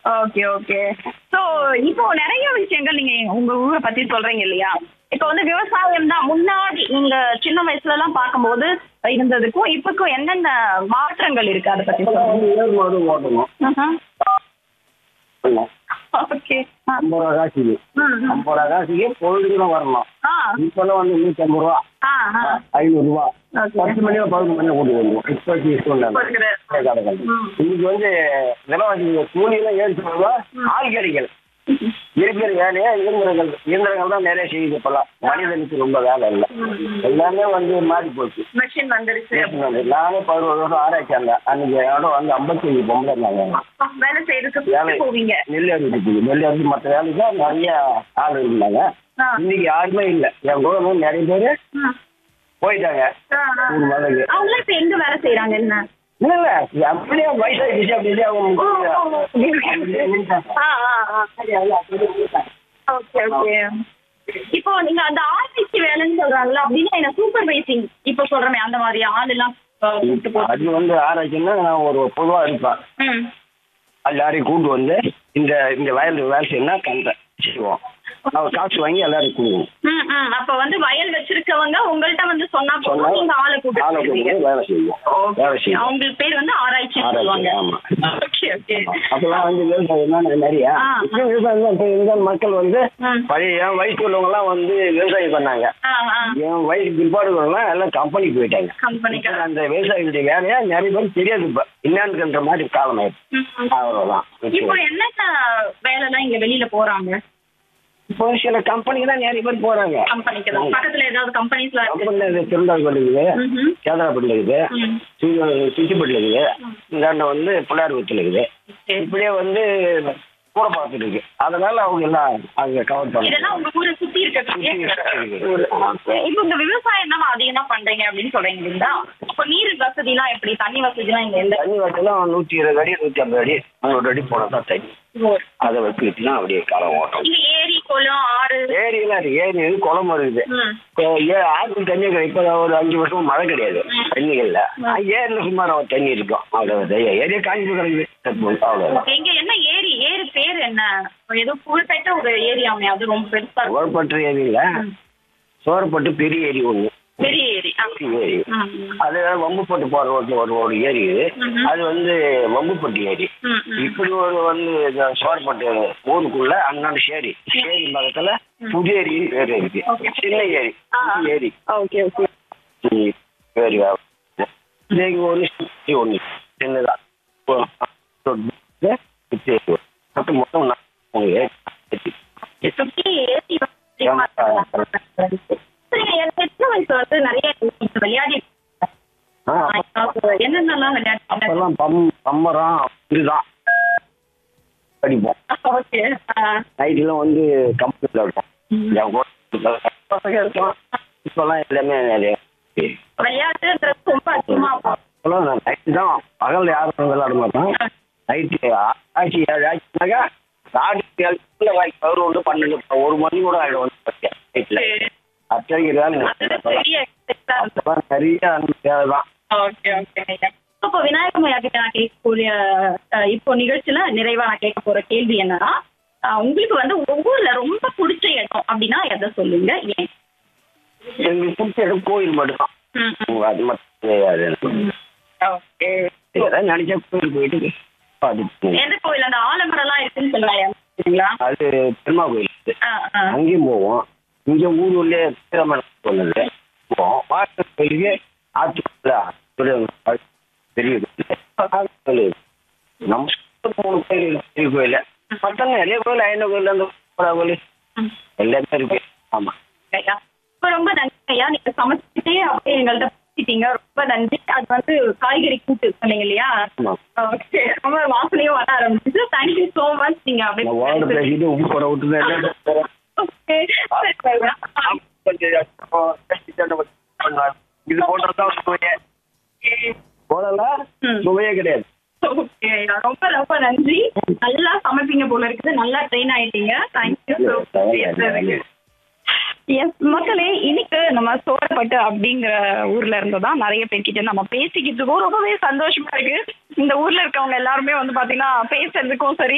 Okay okay so இப்போ நிறைய விஷயங்கள் நீங்க உங்க ஊரை பத்தி சொல்றீங்க இல்லையா இப்போ வந்து விவசாயம் தான் முன்னாடி நீங்க சின்ன வயசுல எல்லாம் பார்க்கும்போது இருந்ததுக்கும் இப்பக்கும் என்னென்ன மாற்றங்கள் இருக்கு அதை பத்தி சொல்லுங்க ஏர் மாடு ஓட்டணும் ஓகே ஐம்பது ரூபா காசுக்கு ஐம்பது ரூபா காசுக்கு பொழுதுலாம் வரலாம் ஆ இப்பெல்லாம் வந்து நூற்றி ஐம்பது ரூபா ஆ ஆ ஐநூறுரூவா Okay. பத்து மணியோ பதினொன்று மணியோ கூட்டி வருவோம் இப்போதைக்கு இப்போ சொன்னாங்க இருக்கிற இன்னைக்கு வந்து விலைவாசி கூலியெல்லாம் ஏறி சொல்லுவா ஆள் கிடைக்கல இருக்கிற வேலையை இயந்திரங்கள் இயந்திரங்கள் தான் நிறைய செய்யுது இப்பெல்லாம் மனிதனுக்கு ரொம்ப வேலை இல்லை எல்லாமே வந்து மாறி போச்சு மிஷின் வந்துருச்சு நானே பதினோரு வருஷம் ஆராய்ச்சி அந்த அன்னைக்கு இடம் வந்து ஐம்பத்தஞ்சு பொம்பளை இருந்தாங்க வேலை செய்யறதுக்கு வேலை போவீங்க நெல் அறுவடைக்கு நெல் அறுவடை மற்ற வேலைக்கு தான் நிறைய ஆள் இருந்தாங்க ஆ. இன்னைக்கு யாருமே இல்லை என் கூட வந்து நிறைய பேர் ம். போயிட்டாங்க ஆ, ஆ. ஒரு வேலைக்கு அவங்க இப்ப எங்க வேலை செய்யறாங்க என்ன இல்ல இல்ல அப்படியே வயசாகிடுச்சு அப்படியே அவங்க ஆ, ஆ, ஆ. ஓகே ஓகே இப்போ நீங்க அந்த ஆர்டிசி வேலைன்னு சொல்றாங்கல்ல அப்படின்னா என்ன சூப்பர்வைசிங் இப்போ சொல்றமே அந்த மாதிரி ஆள் எல்லாம் அஹ், கூப்பிட்டு போ அது வந்து ஆராய்ச்சின்னா நான் ஒரு பொதுவா இருப்பேன் ம். எல்லாரையும் கூட்டு வந்து இந்த இந்த வயல் வேலை செய்யணும் கண்ட செய்வோம் அவர் காசு வாங்கி எல்லாரும் கொடுவோம் ம், ம். அப்ப வந்து வயல் வச்சிருக்கவங்க உங்கள்ட்ட வந்து சொன்னா போதும் சொன்னா நீங்க ஆளை ஆளை கூப்பிட்டு கூட்டு போவீங்க. வேலை செய்வோம் வேலை செய்வோம் அவங்களுக்கு பேர் வந்து ஆராய்ச்சி ஆராய்ச்சி, சொல்லுவாங்க ஆமா. ஓகே ஓகே அப்பெல்லாம் வந்து விவசாயம் தான் நிறைய ஆ. இப்போ விவசாயம் தான் இப்போ இந்த மக்கள் வந்து ம். பழைய என் வயசு உள்ளவங்கலாம் வந்து விவசாயம் பண்ணாங்க ஆ ஆ என் வயசு பிற்பாடுகள்லாம் எல்லாம் கம்பெனிக்கு போயிட்டாங்க கம்பெனிக்கு இப்ப அந்த விவசாயிகளுடைய வேலையா நிறைய பேர் தெரியாது இப்ப என்னன்ற மாதிரி காலம் ஆயிடுச்சு ம், ம். அவ்வளவுதான் இப்போ என்னென்ன வேலைலாம் இங்க வெளியில போறாங்க இப்போ சில கம்பெனிக்கு தான் நிறைய பேர் போறாங்க கம்பெனிக்கு தான் பக்கத்துல ஏதாவது கம்பெனிஸ்ல இருக்கு கம்பெனில திருந்தாள் இருக்குது ம்ஹும். சேதராப்பட்டில் இருக்குது ம். சுச்சிப்பட்டில் இருக்குது இந்தாண்ட வந்து பிள்ளையார்பத்தில் இருக்குது சரி. இப்படியே வந்து கூட பார்த்துட்டு இருக்கு அதனால அவங்க எல்லாம் அங்க கவர் பண்ண இதெல்லாம் உங்க ஊரை சுத்தி இருக்கக்கூடிய இருக்கு. ஊரு. Okay. இப்போ இந்த விவசாயம் தான் அதிகமா பண்றீங்க அப்படின்னு சொல்றீங்க இல்லைங்களா அப்போ நீர் வசதி எல்லாம் எப்படி தண்ணி வசதி எல்லாம் இங்க இல்ல தண்ணி வச்சலாம் நூற்றி இருபது அடி நூற்றி ஐம்பது அடி நூறு அடி போனால் தான் தண்ணி அதை வச்சுக்கிட்டுலாம் அப்படியே காலம் ஓட்டம் இங்க ஏரி குளம் ஆறு ஏரியெல்லாம் இருக்கு ஏரி இருக்குது குளம் இருக்குது ம். இப்போ ஏ ஆற்று தண்ணி கிடையாது இப்போ ஒரு அஞ்சு வருஷமா மழை கிடையாது தண்ணிகள்ல ஏரியில் சுமார் ஒரு தண்ணி இருக்கும் அவ்வளோ ஏரியா காஞ்சி கிடக்குது அவ்வளோ Okay. இங்க என்ன ஏரி ஏரி பேர் என்ன ஏதோ புகழ்பெற்ற ஒரு ஏரியாமே அது ரொம்ப பெருசா இருக்கும். சோர்பட்டு ஏரியில் சோரப்பட்டு பெரிய ஏரி ஒன்று பெரிய ஏரி ஆ. பெரிய ஏரி ம், ம். அது வம்புப்பட்டு போகிற ரோட்டில் ஒரு ஒரு ஏரி இது ம்ஹும். அது வந்து வம்புப்பட்டு ஏரி ம், ம். இப்படி ஒரு வந்து இந்த சோர்பட்டு ஊருக்குள்ள அண்ணாண்டு சேரி சேரி பக்கத்துல புதிய ஏரின்னு பேர் இருக்கு Okay. சின்ன ஏரி ஆ. புதிய ஏரி ஓகே ஓகே ம், சரி இன்னைக்கு ஒன்று ஒன்று சின்னதா இப்போ, இது, இது, மொத்தம் மொத்தம் நான் மூணு ஏரி. சுத்தி ஏரி வந்து சரி, எனக்கு சின்ன வயசுல வந்து நிறைய விளையாடி ஆ, என்னென்னலாம் விளையாடி அப்பெல்லாம் பம் பம்பரம் இதுதான் படிப்போம் ஓகே நைட்லாம் வந்து கம்ப்யூட்டர் இருக்கும் என் கூட பசங்க இருக்கும் இப்பெல்லாம் எல்லாமே நிறைய விளையாட்டுன்றது ரொம்ப அதிகமா இருக்கும். இப்பெல்லாம் நைட்டு தான் பகல் யாரும் விளையாட மாட்டோம் நைட்டு ஆட்சி ஏழு ஆச்சுனாக்கா ராடி ஏழு வாய்க்கு பதினொன்று உண்டு பன்னெண்டு ஒரு மணி கூட ஆகிடும் வந்து நைட்டில் அத்தகைய வேலை அது பெரிய exercise ஆ இருக்கும். அப்பெல்லாம் நிறைய அந்த வேலை தான் ஓகே ஓகே இப்போ விநாயகர் ஐயா கிட்ட நான் கேட்கக்கூடிய அஹ், இப்போ நிகழ்ச்சியில நிறைவா நான் கேட்க போற கேள்வி என்னன்னா அஹ், உங்களுக்கு வந்து ஒவ்வொருல ரொம்ப பிடிச்ச இடம் அப்படின்னா எதை சொல்லுங்க ஏன் எங்களுக்கு பிடிச்ச இடம் கோயில் மட்டும்தான் ம், ம். அது மட்டும் கிடையாது எனக்கு. ஓகே ஏதாவது நினைச்சா கோயில் போயிட்டு பார்த்துட்டு எந்த கோயில் அந்த ஆலமரம் எல்லாம் இருக்குன்னு சொன்னாங்க அது பெருமா கோயில் இருக்கு. ஆ ஆ அங்கேயும் போவோம் இங்க ஊருள்ளே திருமணம் சொன்னது போவோம் வாட்டு கோயிலுக்கு ஆற்றுக்குள்ள பெரிய பெரிய கோயில் நம்ம சுத்தி மூணு கோயில் இருக்கு, பெரிய கோயில் மொத்தம் நிறைய கோயில் ஐநூறு கோயில் அந்த புறா கோயில் ம். எல்லாமே இருக்கு ஆமா ஐயா இப்போ ரொம்ப நன்றி ஐயா நீங்க சமைச்சிட்டே அப்படியே எங்கள்கிட்ட பேசிட்டீங்க ரொம்ப நன்றி அது வந்து காய்கறி கூட்டு சொன்னீங்க இல்லையா ஆமா ஓகே ரொம்ப வாசனையும் வர ஆரம்பிச்சு தேங்க்யூ ஸோ மச் நீங்க நான் வார்டு அப்படியே பேசிட்டு உப்பு குறை விட்டுதான் ஓகே சரி ஐயா. இது போன்றதான் சுவையே போடல ம். சுவையே கிடையாது ஓகே ஐயா ரொம்ப ரொம்ப நன்றி நல்லா சமைப்பீங்க போல இருக்குது நல்லா ட்ரெயின் ஆயிட்டீங்க தேங்க்யூ ஸோ மச் எஸ் மக்களே இன்னைக்கு நம்ம சோழப்பட்டு அப்படிங்கிற ஊர்ல இருந்து தான் நிறைய பேர்கிட்ட நம்ம பேசிக்கிட்டு இருக்கோம் ரொம்பவே சந்தோஷமா இருக்கு இந்த ஊர்ல இருக்கவங்க எல்லாருமே வந்து பாத்தீங்கன்னா பேசுறதுக்கும் சரி